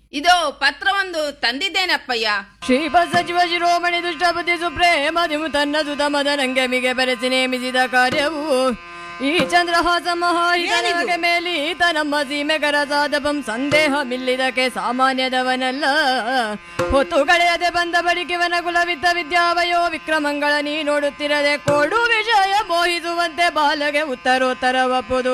ಇದೋ ಪತ್ರವೊಂದು ತಂದಿದ್ದೇನಪ್ಪಯ್ಯ ಶ್ರೀಪದ ಸಚಿವ ಶಿರೋಮಣಿ ದುಷ್ಟಬುದ್ಧಿ ಸುಪ್ರೇಮದಿಮು ತನ್ನ ಸುತ ಮದನಂಗೆಮಿಗೆ ಬೆರೆಸಿ ನೇಮಿಸಿದ ಕಾರ್ಯವು ಈ ಚಂದ್ರಹಾಸ ಮಹಾಹಿತನಿಗೆ ಮೇಲೀತ ನಮ್ಮ ಸೀಮೆಗರ ಸಾಧಪಂ ಸಂದೇಹ ಮಿಲ್ಲಿದಕ್ಕೆ ಸಾಮಾನ್ಯದವನಲ್ಲ ಹೊತ್ತು ಕಳೆಯದೆ ಬಂದ ಬಳಿಕಿವನ ಕುಲವಿದ್ದ ವಿದ್ಯಾವಯೋ ವಿಕ್ರಮಗಳ ನೀ ನೋಡುತ್ತಿರದೆ ಕೊಡು ವಿಷಯ ಮೋಹಿಸುವಂತೆ ಬಾಲಗೆ ಉತ್ತರೋತ್ತರ ಒಪ್ಪುದು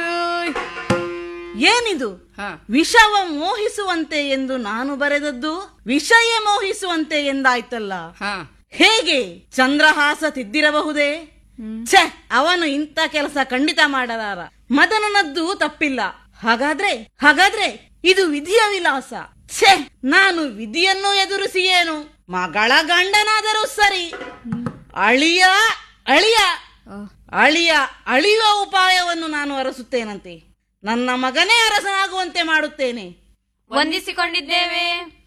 ಏನಿದು ಹ ವಿಷವ ಮೋಹಿಸುವಂತೆ ಎಂದು ನಾನು ಬರೆದದ್ದು ವಿಷಯ ಮೋಹಿಸುವಂತೆ ಎಂದಾಯ್ತಲ್ಲ ಹ ಹೇಗೆ ಚಂದ್ರಹಾಸ ತಿದ್ದಿರಬಹುದೇ ಛೆ ಅವನು ಇಂಥ ಕೆಲಸ ಖಂಡಿತ ಮಾಡಲಾರ ಮದನನದ್ದು ತಪ್ಪಿಲ್ಲ ಹಾಗಾದ್ರೆ ಹಾಗಾದ್ರೆ ಇದು ವಿಧಿಯ ವಿಲಾಸ ಛೆ ನಾನು ವಿಧಿಯನ್ನು ಎದುರಿಸಿ ಏನು ಮಗಳ ಗಂಡನಾದರೂ ಸರಿ ಅಳಿಯ ಅಳಿಯ ಅಳಿಯ ಅಳಿಯುವ ಉಪಾಯವನ್ನು ನಾನು ಅರಸುತ್ತೇನಂತೆ ನನ್ನ ಮಗನೇ ಅರಸನಾಗುವಂತೆ ಮಾಡುತ್ತೇನೆ ವಂದಿಸಿಕೊಂಡಿದ್ದೇವೆ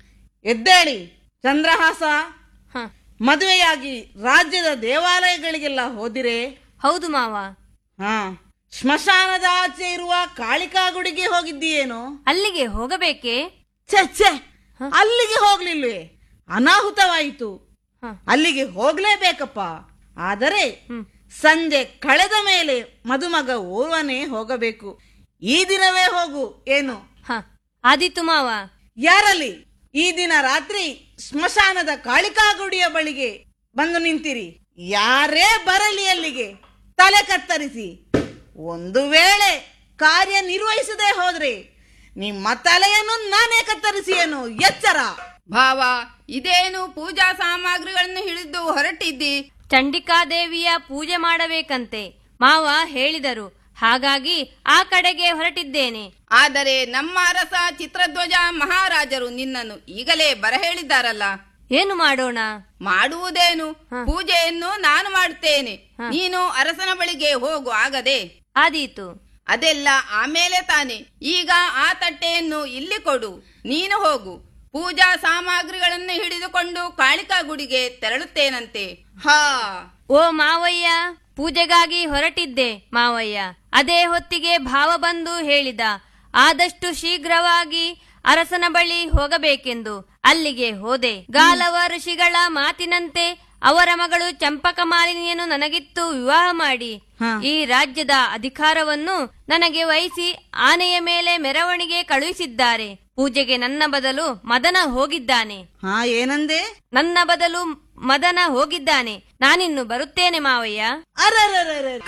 ಎದ್ದೇಳಿ ಚಂದ್ರಹಾಸ ಹ ಮದುವೆಯಾಗಿ ರಾಜ್ಯದ ದೇವಾಲಯಗಳಿಗೆಲ್ಲ ಹೋದಿರೆ ಹೌದು ಮಾವ ಹಾ ಸ್ಮಶಾನದ ಆಚೆ ಇರುವ ಕಾಳಿಕಾ ಗುಡಿಗೆ ಹೋಗಿದ್ದೀಯೇನೋ ಅಲ್ಲಿಗೆ ಹೋಗಬೇಕೇ ಛೆ ಛೆ ಅಲ್ಲಿಗೆ ಹೋಗ್ಲಿಲ್ವೇ ಅನಾಹುತವಾಯಿತು ಹ. ಅಲ್ಲಿಗೆ ಹೋಗ್ಲೇಬೇಕಪ್ಪ ಆದರೆ ಸಂಜೆ ಕಳೆದ ಮೇಲೆ ಮದುಮಗ ಓರ್ವನೇ ಹೋಗಬೇಕು ಈ ದಿನವೇ ಹೋಗು ಏನು ಹ ಆದಿತ್ತು ಮಾವ ಯಾರಲ್ಲಿ ಈ ದಿನ ರಾತ್ರಿ ಸ್ಮಶಾನದ ಕಾಳಿಕಾ ಗುಡಿಯ ಬಳಿಗೆ ಬಂದು ನಿಂತಿರಿ ಯಾರೇ ಬರಲಿ ಅಲ್ಲಿಗೆ ತಲೆ ಕತ್ತರಿಸಿ ಒಂದು ವೇಳೆ ಕಾರ್ಯ ನಿರ್ವಹಿಸದೆ ಹೋದ್ರೆ ನಿಮ್ಮ ತಲೆಯನ್ನು ನಾನೇ ಕತ್ತರಿಸಿಯೇನು ಎಚ್ಚರ ಭಾವ ಇದೇನು ಪೂಜಾ ಸಾಮಗ್ರಿಗಳನ್ನು ಹಿಡಿದು ಹೊರಟಿದ್ದಿ ಚಂಡಿಕಾದೇವಿಯ ಪೂಜೆ ಮಾಡಬೇಕಂತೆ ಮಾವ ಹೇಳಿದರು ಹಾಗಾಗಿ ಆ ಕಡೆಗೆ ಹೊರಟಿದ್ದೇನೆ ಆದರೆ ನಮ್ಮ ಅರಸ ಚಿತ್ರಧ್ವಜ ಮಹಾರಾಜರು ನಿನ್ನನ್ನು ಈಗಲೇ ಬರ ಹೇಳಿದ್ದಾರಲ್ಲ ಏನು ಮಾಡೋಣ ಮಾಡುವುದೇನು ಪೂಜೆಯನ್ನು ನಾನು ಮಾಡುತ್ತೇನೆ ನೀನು ಅರಸನ ಬಳಿಗೆ ಹೋಗು ಆಗದೆ ಆದೀತು ಅದೆಲ್ಲ ಆಮೇಲೆ ತಾನೆ ಈಗ ಆ ತಟ್ಟೆಯನ್ನು ಇಲ್ಲಿ ಕೊಡು ನೀನು ಹೋಗು ಪೂಜಾ ಸಾಮಗ್ರಿಗಳನ್ನು ಹಿಡಿದುಕೊಂಡು ಕಾಳಿಕಾ ಗುಡಿಗೆ ತೆರಳುತ್ತೇನಂತೆ ಹಾ ಓ ಮಾವಯ್ಯ ಪೂಜೆಗಾಗಿ ಹೊರಟಿದ್ದೆ ಮಾವಯ್ಯ ಅದೇ ಹೊತ್ತಿಗೆ ಭಾವ ಬಂದು ಹೇಳಿದ ಆದಷ್ಟು ಶೀಘ್ರವಾಗಿ ಅರಸನ ಬಳಿ ಹೋಗಬೇಕೆಂದು ಅಲ್ಲಿಗೆ ಹೋದೆ ಗಾಲವ ಋಷಿಗಳ ಮಾತಿನಂತೆ ಅವರ ಮಗಳು ಚಂಪಕ ಮಾಲಿನಿಯನ್ನು ನನಗಿತ್ತು ವಿವಾಹ ಮಾಡಿ ಈ ರಾಜ್ಯದ ಅಧಿಕಾರವನ್ನು ನನಗೆ ವಹಿಸಿ ಆನೆಯ ಮೇಲೆ ಮೆರವಣಿಗೆ ಕಳುಹಿಸಿದ್ದಾರೆ ಪೂಜೆಗೆ ನನ್ನ ಬದಲು ಮದನ ಹೋಗಿದ್ದಾನೆ ಹಾ ಏನಂದೆ ನನ್ನ ಬದಲು ಮದನ ಹೋಗಿದ್ದಾನೆ ನಾನಿನ್ನು ಬರುತ್ತೇನೆ ಮಾವಯ್ಯ ಅರರರರ